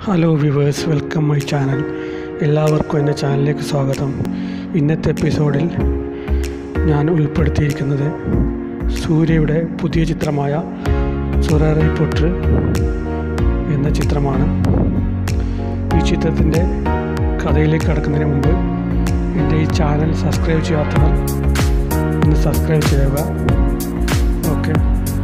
hello viewers welcome my channel എല്ലാവർക്കും എൻ്റെ ചാനലിലേക്ക് സ്വാഗതം ഇന്നത്തെ എപ്പിസോഡിൽ ഞാൻ ഉൾപ്പെടുത്തിയിരിക്കുന്നത് സൂര്യയുടെ പുതിയ ചിത്രമായ സുററി പൊട്ട് എന്ന ചിത്രമാണ് ഈ ചിത്രത്തിൻ്റെ കഥയിലേക്ക് കടക്കുന്നതിന് മുമ്പ് എൻ്റെ ഈ ചാനൽ സബ്സ്ക്രൈബ് ചെയ്യാത്തവർ ഒന്ന് സബ്സ്ക്രൈബ് ചെയ്യുക ഓക്കെ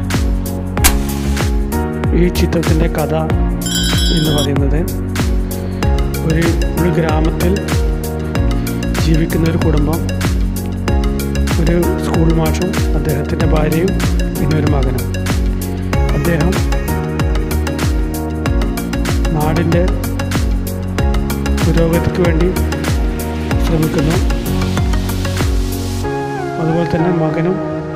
ഈ ചിത്രത്തിൻ്റെ കഥ എന്ന് പറയുന്നത് ഒരു ഒരു ഗ്രാമത്തിൽ ജീവിക്കുന്ന ഒരു കുടുംബം ഒരു സ്കൂൾ മാഷും അദ്ദേഹത്തിൻ്റെ ഭാര്യയും പിന്നെ ഒരു മകനും അദ്ദേഹം നാടിൻ്റെ പുരോഗതിക്ക് വേണ്ടി ശ്രമിക്കുന്നു അതുപോലെ തന്നെ മകനും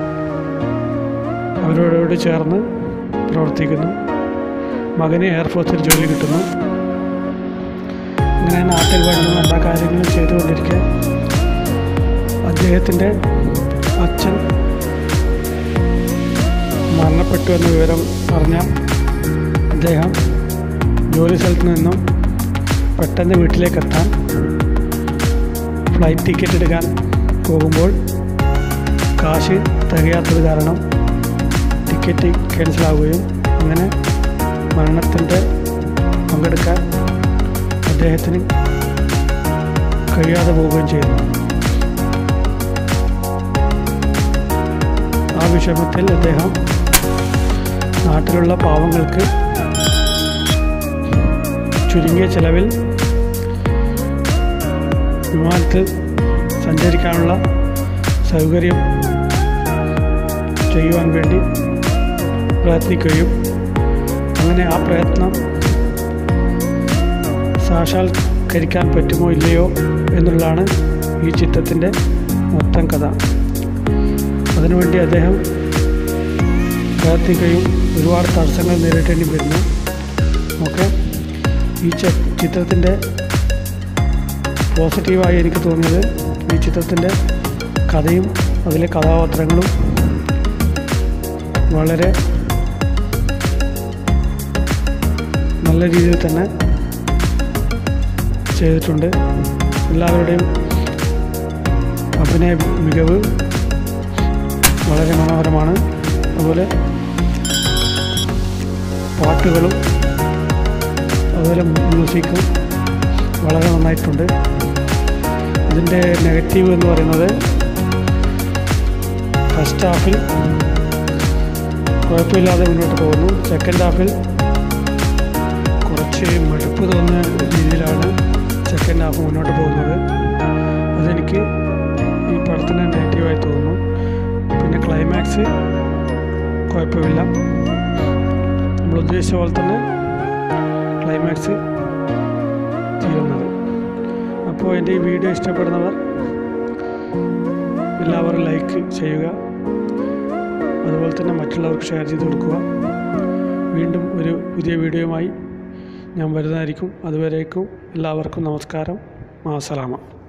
അവരോട് ചേർന്ന് പ്രവർത്തിക്കുന്നു മകന് എയർഫോഴ്സിൽ ജോലി കിട്ടുന്നു അങ്ങനെ നാട്ടിൽ വേണ്ടുന്ന എല്ലാ കാര്യങ്ങളും ചെയ്തുകൊണ്ടിരിക്കെ അദ്ദേഹത്തിൻ്റെ അച്ഛൻ മരണപ്പെട്ടു എന്ന വിവരം അറിഞ്ഞ അദ്ദേഹം ജോലി സ്ഥലത്ത് നിന്നും പെട്ടെന്ന് വീട്ടിലേക്ക് എത്താൻ ഫ്ലൈറ്റ് ടിക്കറ്റ് എടുക്കാൻ പോകുമ്പോൾ കാശ് തികയാത്തത് കാരണം ടിക്കറ്റ് ക്യാൻസലാവുകയും അങ്ങനെ മരണത്തിൻ്റെ പങ്കെടുക്കാൻ അദ്ദേഹത്തിന് കഴിയാതെ പോവുകയും ചെയ്യുന്നു ആ വിഷമത്തിൽ അദ്ദേഹം നാട്ടിലുള്ള പാവങ്ങൾക്ക് ചുരുങ്ങിയ ചെലവിൽ വിമാനത്തിൽ സഞ്ചരിക്കാനുള്ള സൗകര്യം ചെയ്യുവാൻ വേണ്ടി പ്രയത്നിക്കുകയും അങ്ങനെ ആ പ്രയത്നം സാക്ഷാത്കരിക്കാൻ പറ്റുമോ ഇല്ലയോ എന്നുള്ളതാണ് ഈ ചിത്രത്തിൻ്റെ മൊത്തം കഥ അതിനുവേണ്ടി അദ്ദേഹം പ്രയത്നിക്കുകയും ഒരുപാട് തടസ്സങ്ങൾ നേരിടേണ്ടി വരുന്നു ഓക്കെ ഈ ചിത്രത്തിൻ്റെ പോസിറ്റീവായി എനിക്ക് തോന്നിയത് ഈ ചിത്രത്തിൻ്റെ കഥയും അതിലെ കഥാപാത്രങ്ങളും വളരെ നല്ല രീതിയിൽ തന്നെ ചെയ്തിട്ടുണ്ട് എല്ലാവരുടെയും അഭിനയ മികവ് വളരെ മനോഹരമാണ് അതുപോലെ പാട്ടുകളും അതുപോലെ മ്യൂസിക്കും വളരെ നന്നായിട്ടുണ്ട് ഇതിൻ്റെ നെഗറ്റീവ് എന്ന് പറയുന്നത് ഫസ്റ്റ് ഹാഫിൽ കുഴപ്പമില്ലാതെ മുന്നോട്ട് പോകുന്നു സെക്കൻഡ് ഹാഫിൽ കുറച്ച് മടുപ്പ് തോന്നുന്ന രീതിയിലാണ് സെക്കൻഡ് ഹാഫ് മുന്നോട്ട് പോകുന്നത് അതെനിക്ക് ഈ പടത്തിന് നെഗറ്റീവായി തോന്നുന്നു പിന്നെ ക്ലൈമാക്സ് കുഴപ്പമില്ല നമ്മൾ ഉദ്ദേശിച്ച പോലെ തന്നെ ക്ലൈമാക്സ് തീരുന്നത് അപ്പോൾ എൻ്റെ ഈ വീഡിയോ ഇഷ്ടപ്പെടുന്നവർ എല്ലാവരും ലൈക്ക് ചെയ്യുക അതുപോലെ തന്നെ മറ്റുള്ളവർക്ക് ഷെയർ ചെയ്ത് കൊടുക്കുക വീണ്ടും ഒരു പുതിയ വീഡിയോയുമായി ഞാൻ വരുന്നതായിരിക്കും അതുവരേക്കും എല്ലാവർക്കും നമസ്കാരം മാസലാമ